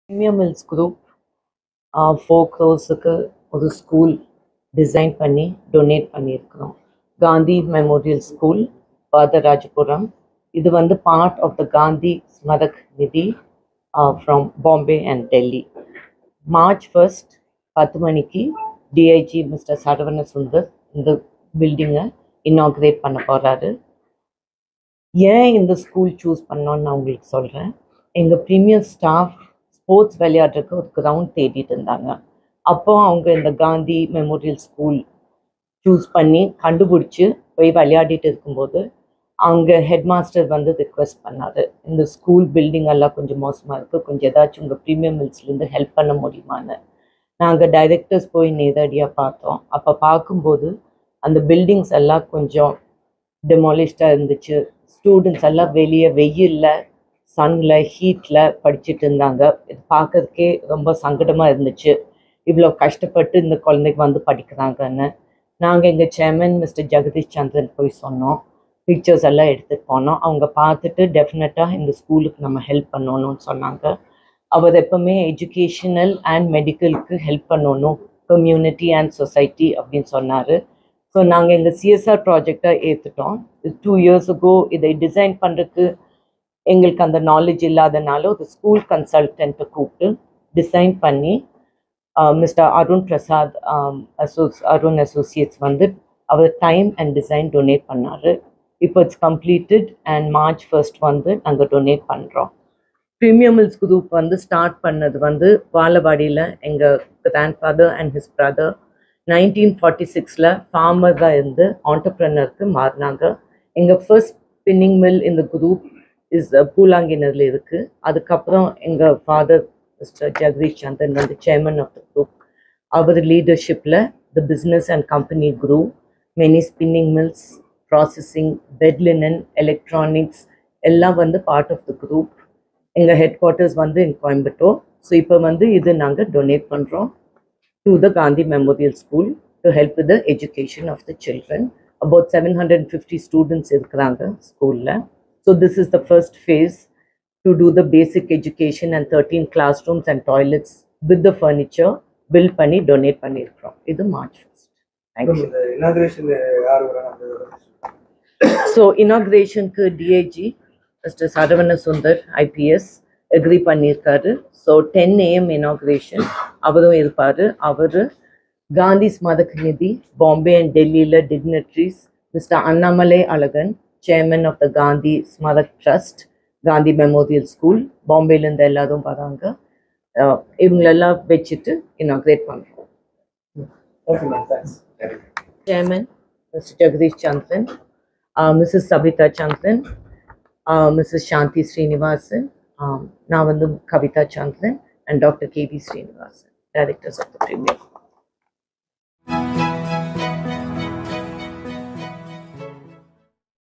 Premium mills group four க்ரோஸுக்கு ஒரு school design பண்ணி டொனேட் பண்ணியிருக்கிறோம் காந்தி மெமோரியல் ஸ்கூல் பாதராஜபுரம் இது வந்து part of the Gandhi Smarak Nidhi from Bombay and Delhi March first பத்து மணிக்கு டிஐஜி மிஸ்டர் சரவண சுந்தர் இந்த பில்டிங்கை இனாக்ரேட் பண்ண போகிறாரு ஏன் இந்த ஸ்கூல் சூஸ் பண்ணோன்னு நான் உங்களுக்கு சொல்கிறேன் எங்கள் ப்ரீமியர் ஸ்டாஃப் ஸ்போர்ட்ஸ் விளையாடுறதுக்கு ஒரு கிரவுண்ட் தேடிட்டு இருந்தாங்க அப்போ அவங்க இந்த காந்தி மெமோரியல் ஸ்கூல் சூஸ் பண்ணி கண்டுபிடிச்சி போய் விளையாடிட்டு இருக்கும்போது அங்கே ஹெட் மாஸ்டர் வந்து ரிக்வெஸ்ட் பண்ணார் இந்த ஸ்கூல் பில்டிங் எல்லாம் கொஞ்சம் மோசமாக இருக்குது கொஞ்சம் ஏதாச்சும் உங்கள் ப்ரீமியம் மில்ஸ்லேருந்து ஹெல்ப் பண்ண முடியுமான்னு நாங்கள் டைரக்டர்ஸ் போய் நேரடியாக பார்த்தோம் அப்போ பார்க்கும்போது அந்த பில்டிங்ஸ் எல்லாம் கொஞ்சம் டெமாலிஷ்டாக இருந்துச்சு ஸ்டூடெண்ட்ஸ் எல்லாம் வெளியே வெயிலில் சன்னில் ஹீட்டில் படிச்சுட்டு இருந்தாங்க இது பார்க்கறதுக்கே ரொம்ப சங்கடமாக இருந்துச்சு இவ்வளோ கஷ்டப்பட்டு இந்த குழந்தைக்கு வந்து படிக்கிறாங்கன்னு நாங்கள் எங்கள் சேர்மன் மிஸ்டர் ஜெகதீஷ் சந்திரன் போய் சொன்னோம் பிக்சர்ஸ் எல்லாம் எடுத்துகிட்டு போனோம் அவங்க பார்த்துட்டு டெஃபினட்டாக இந்த ஸ்கூலுக்கு நம்ம ஹெல்ப் பண்ணணும்னு சொன்னாங்க அவர் எப்பவுமே எஜுகேஷனல் அண்ட் மெடிக்கலுக்கு ஹெல்ப் பண்ணணும் கம்யூனிட்டி அண்ட் சொசைட்டி அப்படின்னு சொன்னார் ஸோ நாங்கள் எங்கள் சிஎஸ்ஆர் ப்ராஜெக்டை ஏற்றுட்டோம் டூ இயர்ஸ் அகோ இதை டிசைன் பண்ணுறதுக்கு எங்களுக்கு அந்த நாலேஜ் இல்லாதனால ஒரு ஸ்கூல் கன்சல்டண்ட்டை கூப்பிட்டு டிசைன் பண்ணி மிஸ்டர் அருண் பிரசாத் அசோஸ் அருண் அசோசியேட்ஸ் வந்து அவர் டைம் அண்ட் டிசைன் டொனேட் பண்ணார் இப்போ it's completed and March first வந்து நாங்கள் டொனேட் பண்ணுறோம் ப்ரீமியம் மில்ஸ் குரூப் வந்து ஸ்டார்ட் பண்ணது வந்து வாழவாடியில் எங்கள் grand father and his brother nineteen forty சிக்ஸில் ஃபார்மராக இருந்து ஆண்டர்ப்ரனருக்கு மாறினாங்க எங்கள் ஃபர்ஸ்ட் ஸ்பின்னிங் மில் இந்த குரூப் இஸ் பூலாங்கினரில் இருக்குது அதுக்கப்புறம் எங்கள் ஃபாதர் மிஸ்டர் ஜெகதீஷ் சந்திரன் வந்து சேர்மன் ஆஃப் த குரூப் அவர் லீடர்ஷிப்பில் த பிஸ்னஸ் அண்ட் கம்பெனி குரூ many spinning mills processing bed linen electronics எல்லாம் வந்து பார்ட் ஆஃப் த குரூப் எங்கள் ஹெட் குவார்ட்டர்ஸ் வந்து இன் கோயம்புத்தூர் ஸோ இப்போ வந்து இது நாங்கள் டொனேட் பண்ணுறோம் to the Gandhi memorial school to help with the education of the children about seven hundred fifty students இருக்கிறாங்க ஸ்கூலில் so this is the first phase to do the basic education and thirteen class rooms and toilets with the furniture fill பண்ணி donate பண்ணியிருக்கிறோம் இது March first thank you இந்த inauguration யார் வராங்க so இனாக்ரேஷனுக்கு DIG mister Saravana Sundar IPS agree பண்ணியிருக்காரு so ten AM inauguration அவரும் இருப்பார் அவர் காந்தி ஸ்மரக் நிதி பாம்பே அண்ட் டெல்லியில் dignitaries mister Annamalai Azhagan chairman of the Gandhi Smarak trust Gandhi memorial school பாம்பேலேருந்து எல்லாரும் வராங்க அஹ் இவங்களெல்லாம் வச்சுட்டு இனாக்ரேட் பண்ணுறோம் okay ma'am thanks Chairman, Mr. Jagdish Chandran, uh, Mrs. Sabita Chandran, uh, Mrs. Shanti Srinivasan, um, Navandam Kavita Chandran, and Dr. K.V. Srinivasan, directors of the Premier.